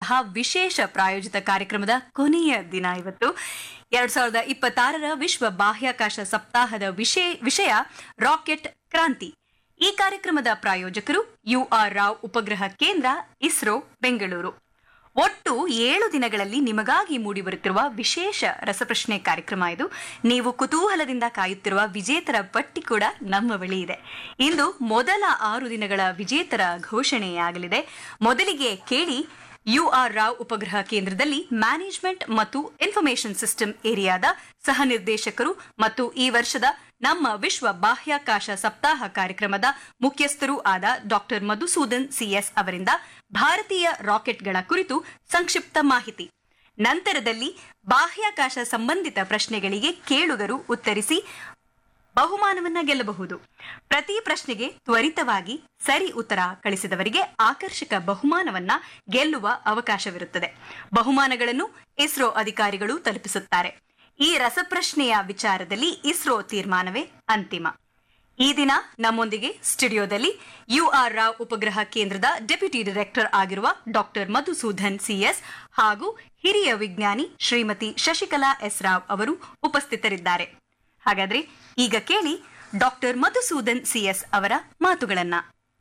ವಿಧಾನಸಭಾ ವಿಶೇಷ ಪ್ರಾಯೋಜಿತ ಕಾರ್ಯಕ್ರಮದ ಕೊನೆಯ ದಿನ ಇವತ್ತು ಎರಡ್ ಸಾವಿರದ ಇಪ್ಪತ್ತಾರರ ವಿಶ್ವ ಬಾಹ್ಯಾಕಾಶ ಸಪ್ತಾಹದ ವಿಷಯ ವಿಷಯ ರಾಕೆಟ್ ಕ್ರಾಂತಿ ಈ ಕಾರ್ಯಕ್ರಮದ ಪ್ರಾಯೋಜಕರು ಯುಆರ್ ರಾವ್ ಉಪಗ್ರಹ ಕೇಂದ್ರ ಇಸ್ರೋ ಬೆಂಗಳೂರು ಒಟ್ಟು ಏಳು ದಿನಗಳಲ್ಲಿ ನಿಮಗಾಗಿ ಮೂಡಿಬರುತ್ತಿರುವ ವಿಶೇಷ ರಸಪ್ರಶ್ನೆ ಕಾರ್ಯಕ್ರಮ ಇದು ನೀವು ಕುತೂಹಲದಿಂದ ಕಾಯುತ್ತಿರುವ ವಿಜೇತರ ಪಟ್ಟಿ ಕೂಡ ನಮ್ಮ ಬಳಿ ಇದೆ ಇಂದು ಮೊದಲ ಆರು ದಿನಗಳ ವಿಜೇತರ ಘೋಷಣೆಯಾಗಲಿದೆ ಮೊದಲಿಗೆ ಕೇಳಿ ಯುಆರ್ ರಾವ್ ಉಪಗ್ರಹ ಕೇಂದ್ರದಲ್ಲಿ ಮ್ಯಾನೇಜ್ಮೆಂಟ್ ಮತ್ತು ಇನ್ಫಾರ್ಮೇಷನ್ ಸಿಸ್ಟಮ್ ಏರಿಯಾದ ಸಹ ನಿರ್ದೇಶಕರು ಮತ್ತು ಈ ವರ್ಷದ ನಮ್ಮ ವಿಶ್ವ ಬಾಹ್ಯಾಕಾಶ ಸಪ್ತಾಹ ಕಾರ್ಯಕ್ರಮದ ಮುಖ್ಯಸ್ಥರೂ ಆದ ಡಾಕ್ಟರ್ ಮಧುಸೂದನ್ ಸಿಎಸ್ ಅವರಿಂದ ಭಾರತೀಯ ರಾಕೆಟ್ಗಳ ಕುರಿತು ಸಂಕ್ಷಿಪ್ತ ಮಾಹಿತಿ ನಂತರದಲ್ಲಿ ಬಾಹ್ಯಾಕಾಶ ಸಂಬಂಧಿತ ಪ್ರಶ್ನೆಗಳಿಗೆ ಕೇಳುಗರು ಉತ್ತರಿಸಿ ಬಹುಮಾನವನ್ನ ಗೆಲ್ಲಬಹುದು ಪ್ರತಿ ಪ್ರಶ್ನೆಗೆ ತ್ವರಿತವಾಗಿ ಸರಿ ಉತ್ತರ ಕಳಿಸಿದವರಿಗೆ ಆಕರ್ಷಕ ಬಹುಮಾನವನ್ನ ಗೆಲ್ಲುವ ಅವಕಾಶವಿರುತ್ತದೆ ಬಹುಮಾನಗಳನ್ನು ಇಸ್ರೋ ಅಧಿಕಾರಿಗಳು ತಲುಪಿಸುತ್ತಾರೆ ಈ ರಸಪ್ರಶ್ನೆಯ ವಿಚಾರದಲ್ಲಿ ಇಸ್ರೋ ತೀರ್ಮಾನವೇ ಅಂತಿಮ ಈ ದಿನ ನಮ್ಮೊಂದಿಗೆ ಸ್ಟುಡಿಯೋದಲ್ಲಿ ಯುಆರ್ ರಾವ್ ಉಪಗ್ರಹ ಕೇಂದ್ರದ ಡೆಪ್ಯೂಟಿ ಡೈರೆಕ್ಟರ್ ಆಗಿರುವ ಡಾಕ್ಟರ್ ಮಧುಸೂದನ್ ಸಿಎಸ್ ಹಾಗೂ ಹಿರಿಯ ವಿಜ್ಞಾನಿ ಶ್ರೀಮತಿ ಶಶಿಕಲಾ ಎಸ್ ರಾವ್ ಅವರು ಉಪಸ್ಥಿತರಿದ್ದಾರೆ ಹಾಗಾದ್ರೆ ಈಗ ಕೇಳಿ ಡಾಕ್ಟರ್ ಮಧುಸೂದನ್ ಸಿಎಸ್ ಅವರ ಮಾತುಗಳನ್ನ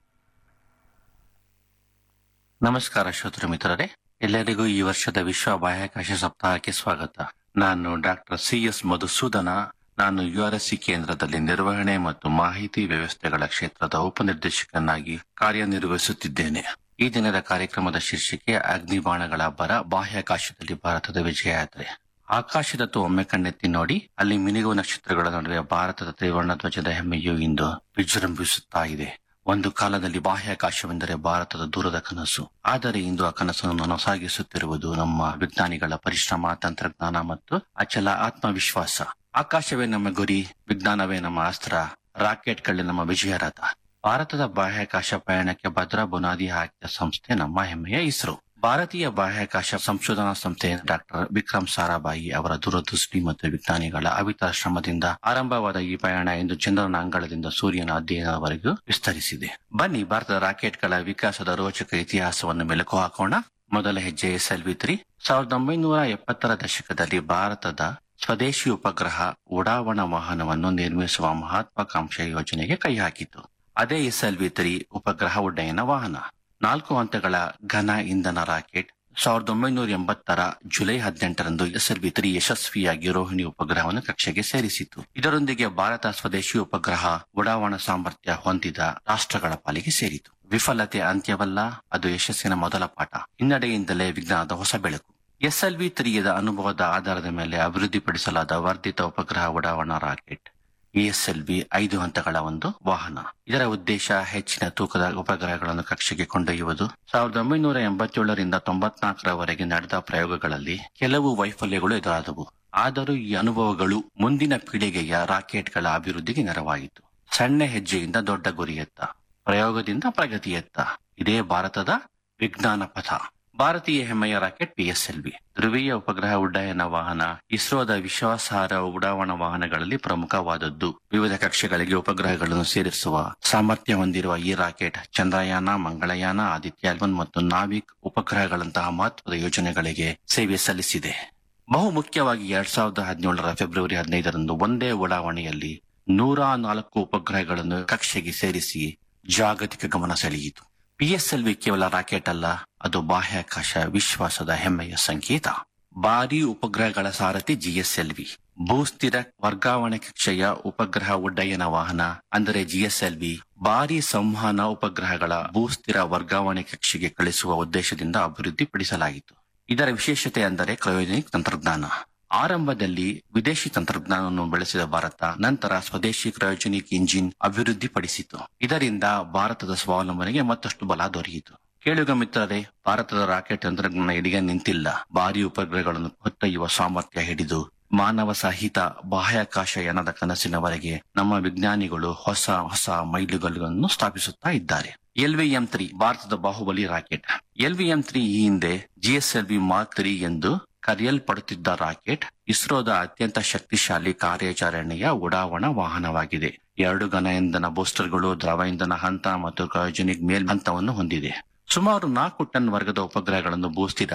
ನಮಸ್ಕಾರ ಶ್ರೋತೃ ಮಿತ್ರರೇ ಎಲ್ಲರಿಗೂ ಈ ವರ್ಷದ ವಿಶ್ವ ಬಾಹ್ಯಾಕಾಶ ಸಪ್ತಾಹಕ್ಕೆ ಸ್ವಾಗತ ನಾನು ಡಾಕ್ಟರ್ ಸಿ ಎಸ್ ಮಧುಸೂದನ ನಾನು ಯುಆರ್ಎಸ್ಸಿ ಕೇಂದ್ರದಲ್ಲಿ ನಿರ್ವಹಣೆ ಮತ್ತು ಮಾಹಿತಿ ವ್ಯವಸ್ಥೆಗಳ ಕ್ಷೇತ್ರದ ಉಪನಿರ್ದೇಶಕನಾಗಿ ಕಾರ್ಯನಿರ್ವಹಿಸುತ್ತಿದ್ದೇನೆ ಈ ದಿನದ ಕಾರ್ಯಕ್ರಮದ ಶೀರ್ಷಿಕೆ ಅಗ್ನಿಬಾಣಗಳ ಬರ ಬಾಹ್ಯಾಕಾಶದಲ್ಲಿ ಭಾರತದ ವಿಜಯಯಾತ್ರೆ ಆಕಾಶದತ್ತ ಒಮ್ಮೆ ಕಣ್ಣೆತ್ತಿ ನೋಡಿ ಅಲ್ಲಿ ಮಿನುಗುವ ನಕ್ಷತ್ರಗಳ ನಡುವೆ ಭಾರತದ ತ್ರಿವರ್ಣ ಧ್ವಜದ ಹೆಮ್ಮೆಯು ಇಂದು ವಿಜೃಂಭಿಸುತ್ತಾ ಇದೆ ಒಂದು ಕಾಲದಲ್ಲಿ ಬಾಹ್ಯಾಕಾಶವೆಂದರೆ ಭಾರತದ ದೂರದ ಕನಸು ಆದರೆ ಇಂದು ಆ ಕನಸನ್ನು ನನಸಾಗಿಸುತ್ತಿರುವುದು ನಮ್ಮ ವಿಜ್ಞಾನಿಗಳ ಪರಿಶ್ರಮ ತಂತ್ರಜ್ಞಾನ ಮತ್ತು ಅಚಲ ಆತ್ಮವಿಶ್ವಾಸ ಆಕಾಶವೇ ನಮ್ಮ ಗುರಿ ವಿಜ್ಞಾನವೇ ನಮ್ಮ ಅಸ್ತ್ರ ರಾಕೆಟ್ಗಳೇ ನಮ್ಮ ವಿಜಯ ರಥ ಭಾರತದ ಬಾಹ್ಯಾಕಾಶ ಪಯಣಕ್ಕೆ ಭದ್ರಾ ಬುನಾದಿ ಹಾಕಿದ ಸಂಸ್ಥೆ ನಮ್ಮ ಹೆಮ್ಮೆಯ ಇಸ್ರೋ ಭಾರತೀಯ ಬಾಹ್ಯಾಕಾಶ ಸಂಶೋಧನಾ ಸಂಸ್ಥೆ ಡಾಕ್ಟರ್ ವಿಕ್ರಮ್ ಸಾರಾಭಾಯಿ ಅವರ ದೂರದೃಷ್ಟಿ ಮತ್ತು ವಿಜ್ಞಾನಿಗಳ ಅವಿತ ಶ್ರಮದಿಂದ ಆರಂಭವಾದ ಈ ಪಯಣ ಇಂದು ಚಂದ್ರನ ಅಂಗಳದಿಂದ ಸೂರ್ಯನ ಅಧ್ಯಯನದವರೆಗೂ ವಿಸ್ತರಿಸಿದೆ ಬನ್ನಿ ಭಾರತದ ರಾಕೆಟ್ಗಳ ವಿಕಾಸದ ರೋಚಕ ಇತಿಹಾಸವನ್ನು ಮೆಲುಕು ಹಾಕೋಣ ಮೊದಲ ಹೆಜ್ಜೆ ಎಸ್ ಎಲ್ ವಿ ತ್ರೀ ಸಾವಿರದ ಒಂಬೈನೂರ ಎಪ್ಪತ್ತರ ದಶಕದಲ್ಲಿ ಭಾರತದ ಸ್ವದೇಶಿ ಉಪಗ್ರಹ ಉಡಾವಣಾ ವಾಹನವನ್ನು ನಿರ್ಮಿಸುವ ಮಹತ್ವಾಕಾಂಕ್ಷೆ ಯೋಜನೆಗೆ ಕೈ ಹಾಕಿತು ಅದೇ ಎಸ್ ಎಲ್ ವಿ ತ್ರೀ ಉಪಗ್ರಹ ಉಡ್ಡಯನ ವಾಹನ ನಾಲ್ಕು ಹಂತಗಳ ಘನ ಇಂಧನ ರಾಕೆಟ್ ಸಾವಿರದ ಒಂಬೈನೂರ ಎಂಬತ್ತರ ಜುಲೈ ಹದಿನೆಂಟರಂದು ಎಸ್ ಎಲ್ ವಿ ತ್ರೀ ಯಶಸ್ವಿಯಾಗಿ ರೋಹಿಣಿ ಉಪಗ್ರಹವನ್ನು ಕಕ್ಷೆಗೆ ಸೇರಿಸಿತು ಇದರೊಂದಿಗೆ ಭಾರತ ಸ್ವದೇಶಿ ಉಪಗ್ರಹ ಉಡಾವಣಾ ಸಾಮರ್ಥ್ಯ ಹೊಂದಿದ ರಾಷ್ಟ್ರಗಳ ಪಾಲಿಗೆ ಸೇರಿತು ವಿಫಲತೆ ಅಂತ್ಯವಲ್ಲ ಅದು ಯಶಸ್ಸಿನ ಮೊದಲ ಪಾಠ ಹಿನ್ನಡೆಯಿಂದಲೇ ವಿಜ್ಞಾನದ ಹೊಸ ಬೆಳಕು ಎಸ್ಎಲ್ ವಿ ತ್ರೀಯದ ಅನುಭವದ ಆಧಾರದ ಮೇಲೆ ಅಭಿವೃದ್ಧಿಪಡಿಸಲಾದ ವರ್ಧಿತ ಉಪಗ್ರಹ ಉಡಾವಣಾ ರಾಕೆಟ್ ಎಎಸ್ಎಲ್ವಿ ಐದು ಹಂತಗಳ ಒಂದು ವಾಹನ ಇದರ ಉದ್ದೇಶ ಹೆಚ್ಚಿನ ತೂಕದ ಉಪಗ್ರಹಗಳನ್ನು ಕಕ್ಷೆಗೆ ಕೊಂಡೊಯ್ಯುವುದು ಸಾವಿರದ ಒಂಬೈನೂರ ಎಂಬತ್ತೇಳರಿಂದ ತೊಂಬತ್ನಾಲ್ಕರವರೆಗೆ ನಡೆದ ಪ್ರಯೋಗಗಳಲ್ಲಿ ಕೆಲವು ವೈಫಲ್ಯಗಳು ಎದುರಾದವು ಆದರೂ ಈ ಅನುಭವಗಳು ಮುಂದಿನ ಪೀಳಿಗೆಯ ರಾಕೆಟ್ಗಳ ಅಭಿವೃದ್ಧಿಗೆ ನೆರವಾಯಿತು ಸಣ್ಣ ಹೆಜ್ಜೆಯಿಂದ ದೊಡ್ಡ ಗುರಿಯತ್ತ ಪ್ರಯೋಗದಿಂದ ಪ್ರಗತಿಯತ್ತ ಇದೇ ಭಾರತದ ವಿಜ್ಞಾನ ಪಥ ಭಾರತೀಯ ಹೆಮ್ಮೆಯ ರಾಕೆಟ್ ಪಿಎಸ್ಎಲ್ವಿ ಧ್ರುವೀಯ ಉಪಗ್ರಹ ಉಡ್ಡಯನ ವಾಹನ ಇಸ್ರೋದ ವಿಶ್ವಾಸಾರ್ಹ ಉಡಾವಣಾ ವಾಹನಗಳಲ್ಲಿ ಪ್ರಮುಖವಾದದ್ದು ವಿವಿಧ ಕಕ್ಷೆಗಳಿಗೆ ಉಪಗ್ರಹಗಳನ್ನು ಸೇರಿಸುವ ಸಾಮರ್ಥ್ಯ ಹೊಂದಿರುವ ಈ ರಾಕೆಟ್ ಚಂದ್ರಯಾನ ಮಂಗಳಯಾನ ಆದಿತ್ಯ ಎಲ್ ಮತ್ತು ನಾವಿಕ್ ಉಪಗ್ರಹಗಳಂತಹ ಮಹತ್ವದ ಯೋಜನೆಗಳಿಗೆ ಸೇವೆ ಸಲ್ಲಿಸಿದೆ ಬಹು ಮುಖ್ಯವಾಗಿ ಎರಡ್ ಸಾವಿರದ ಹದಿನೇಳರ ಫೆಬ್ರವರಿ ಹದಿನೈದರಂದು ಒಂದೇ ಉಡಾವಣೆಯಲ್ಲಿ ನೂರ ನಾಲ್ಕು ಉಪಗ್ರಹಗಳನ್ನು ಕಕ್ಷೆಗೆ ಸೇರಿಸಿ ಜಾಗತಿಕ ಗಮನ ಸೆಳೆಯಿತು ಪಿಎಸ್ಎಲ್ವಿ ಕೇವಲ ರಾಕೆಟ್ ಅಲ್ಲ ಅದು ಬಾಹ್ಯಾಕಾಶ ವಿಶ್ವಾಸದ ಹೆಮ್ಮೆಯ ಸಂಕೇತ ಭಾರೀ ಉಪಗ್ರಹಗಳ ಸಾರಥಿ ಜಿಎಸ್ಎಲ್ವಿ ಭೂಸ್ಥಿರ ವರ್ಗಾವಣೆ ಕಕ್ಷೆಯ ಉಪಗ್ರಹ ಉಡ್ಡಯನ ವಾಹನ ಅಂದರೆ ಜಿಎಸ್ಎಲ್ವಿ ಭಾರೀ ಸಂವಹನ ಉಪಗ್ರಹಗಳ ಭೂಸ್ಥಿರ ವರ್ಗಾವಣೆ ಕಕ್ಷೆಗೆ ಕಳಿಸುವ ಉದ್ದೇಶದಿಂದ ಅಭಿವೃದ್ಧಿಪಡಿಸಲಾಯಿತು ಇದರ ವಿಶೇಷತೆ ಅಂದರೆ ಕ್ರಯೋಜನಿಕ್ ತಂತ್ರಜ್ಞಾನ ಆರಂಭದಲ್ಲಿ ವಿದೇಶಿ ತಂತ್ರಜ್ಞಾನವನ್ನು ಬೆಳೆಸಿದ ಭಾರತ ನಂತರ ಸ್ವದೇಶಿ ಕ್ರಯೋಜನಿಕ್ ಇಂಜಿನ್ ಅಭಿವೃದ್ಧಿಪಡಿಸಿತು ಇದರಿಂದ ಭಾರತದ ಸ್ವಾವಲಂಬನೆಗೆ ಮತ್ತಷ್ಟು ಬಲ ದೊರೆಯಿತು ಕೇಳುಗ ಮಿತ್ರರೇ ಭಾರತದ ರಾಕೆಟ್ ತಂತ್ರಜ್ಞಾನ ಎಡಿಗೆ ನಿಂತಿಲ್ಲ ಭಾರಿ ಉಪಗ್ರಹಗಳನ್ನು ಹೊತ್ತೊಯ್ಯುವ ಸಾಮರ್ಥ್ಯ ಹಿಡಿದು ಮಾನವ ಸಹಿತ ಬಾಹ್ಯಾಕಾಶ ಯಾನದ ಕನಸಿನವರೆಗೆ ನಮ್ಮ ವಿಜ್ಞಾನಿಗಳು ಹೊಸ ಹೊಸ ಮೈಲುಗಲ್ಲುಗಳನ್ನು ಸ್ಥಾಪಿಸುತ್ತಾ ಇದ್ದಾರೆ ಎಲ್ವಿಎಂ ತ್ರೀ ಭಾರತದ ಬಾಹುಬಲಿ ರಾಕೆಟ್ ಎಲ್ವಿಎಂ ತ್ರೀ ಈ ಹಿಂದೆ ಜಿಎಸ್ಎಲ್ವಿ ಮಾರ್ಕ್ ತ್ರೀ ಎಂದು ಕರೆಯಲ್ಪಡುತ್ತಿದ್ದ ರಾಕೆಟ್ ಇಸ್ರೋದ ಅತ್ಯಂತ ಶಕ್ತಿಶಾಲಿ ಕಾರ್ಯಾಚರಣೆಯ ಉಡಾವಣಾ ವಾಹನವಾಗಿದೆ ಎರಡು ಘನ ಇಂಧನ ಬೂಸ್ಟರ್ಗಳು ದ್ರವ ಇಂಧನ ಹಂತ ಮತ್ತು ಕ್ರಯೋಜನಿಕ್ ಮೇಲ್ ಹಂತವನ್ನು ಹೊಂದಿದೆ ಸುಮಾರು ನಾಲ್ಕು ಟನ್ ವರ್ಗದ ಉಪಗ್ರಹಗಳನ್ನು ಭೂಸ್ಥಿರ